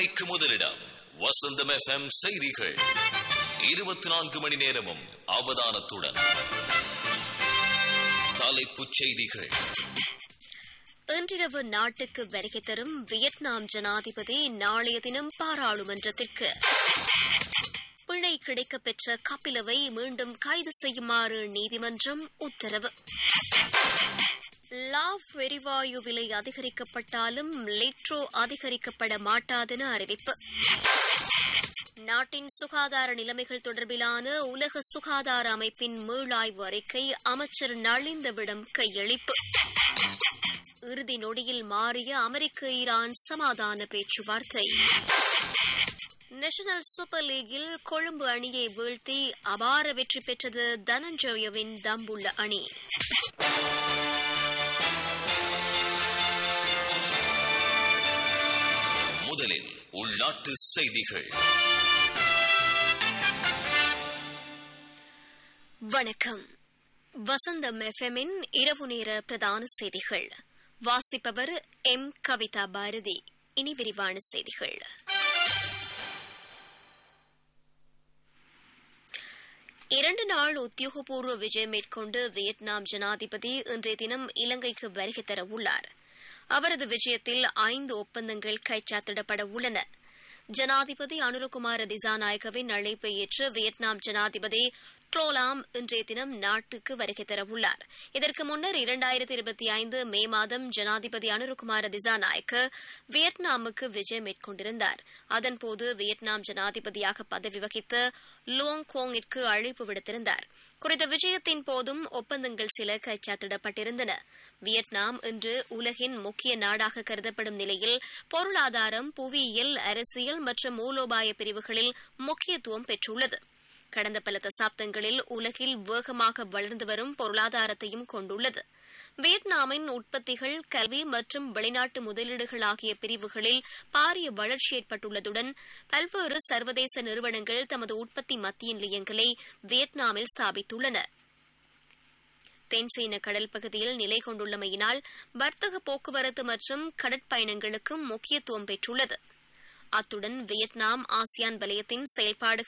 உண்மைக்கு முதலிடம் வசந்தம் எஃப்எம் செய்திகள் இருபத்தி நான்கு மணி நேரமும் அவதானத்துடன் தலைப்புச் செய்திகள் இன்றிரவு நாட்டுக்கு வருகை தரும் வியட்நாம் ஜனாதிபதி நாளைய தினம் பாராளுமன்றத்திற்கு பிணை கிடைக்கப் பெற்ற கபிலவை மீண்டும் கைது செய்யுமாறு நீதிமன்றம் உத்தரவு லாவ் எரிவாயு விலை அதிகரிக்கப்பட்டாலும் லிட்ரோ அதிகரிக்கப்பட மாட்டாதென அறிவிப்பு நாட்டின் சுகாதார நிலைமைகள் தொடர்பிலான உலக சுகாதார அமைப்பின் மீளாய்வு அறிக்கை அமைச்சர் நளிந்தவிடம் கையளிப்பு இறுதி நொடியில் மாறிய அமெரிக்க ஈரான் சமாதான பேச்சுவார்த்தை நேஷனல் சூப்பர் லீகில் கொழும்பு அணியை வீழ்த்தி அபார வெற்றி பெற்றது தனஞ்சயவின் தம்புள்ள அணி முதலில் உள்நாட்டு செய்திகள் வணக்கம் வசந்தம் எஃப்எம்மின் இரவு நேர பிரதான செய்திகள் வாசிப்பவர் எம் கவிதா பாரதி இனி விரிவான செய்திகள் இரண்டு நாள் உத்தியோகபூர்வ விஜயம் மேற்கொண்டு வியட்நாம் ஜனாதிபதி இன்றைய தினம் இலங்கைக்கு வருகை தர உள்ளார் அவரது விஜயத்தில் ஐந்து ஒப்பந்தங்கள் கைச்சாத்திடப்பட உள்ளன ஜனாதிபதி அனுரகுமார திசாநாயகவின் அழைப்பை ஏற்று வியட்நாம் ஜனாதிபதி ட்ரோலாம் இன்றைய தினம் நாட்டுக்கு வருகை தரவுள்ளார் இதற்கு முன்னர் இரண்டாயிரத்தி இருபத்தி ஐந்து மே மாதம் ஜனாதிபதி அனுரகுமார திசாநாயக்க வியட்நாமுக்கு விஜயம் மேற்கொண்டிருந்தார் அதன்போது வியட்நாம் ஜனாதிபதியாக பதவி வகித்த லோங் கோங்கிற்கு அழைப்பு விடுத்திருந்தார் குறித்த விஜயத்தின் போதும் ஒப்பந்தங்கள் சில கைச்சாத்திடப்பட்டிருந்தன வியட்நாம் இன்று உலகின் முக்கிய நாடாக கருதப்படும் நிலையில் பொருளாதாரம் புவியியல் அரசியல் மற்றும் மூலோபாய பிரிவுகளில் முக்கியத்துவம் பெற்றுள்ளது கடந்த பல தசாப்தங்களில் உலகில் வேகமாக வளர்ந்து வரும் பொருளாதாரத்தையும் கொண்டுள்ளது வியட்நாமின் உற்பத்திகள் கல்வி மற்றும் வெளிநாட்டு முதலீடுகள் ஆகிய பிரிவுகளில் பாரிய வளர்ச்சி ஏற்பட்டுள்ளதுடன் பல்வேறு சர்வதேச நிறுவனங்கள் தமது உற்பத்தி மத்திய நிலையங்களை வியட்நாமில் ஸ்தாபித்துள்ளன தென்சீன கடல் பகுதியில் நிலை கொண்டுள்ளமையினால் வர்த்தக போக்குவரத்து மற்றும் கடற்பயணங்களுக்கும் முக்கியத்துவம் பெற்றுள்ளது அத்துடன் வியட்நாம் ஆசியான் வலயத்தின் செயல்பாடுகள்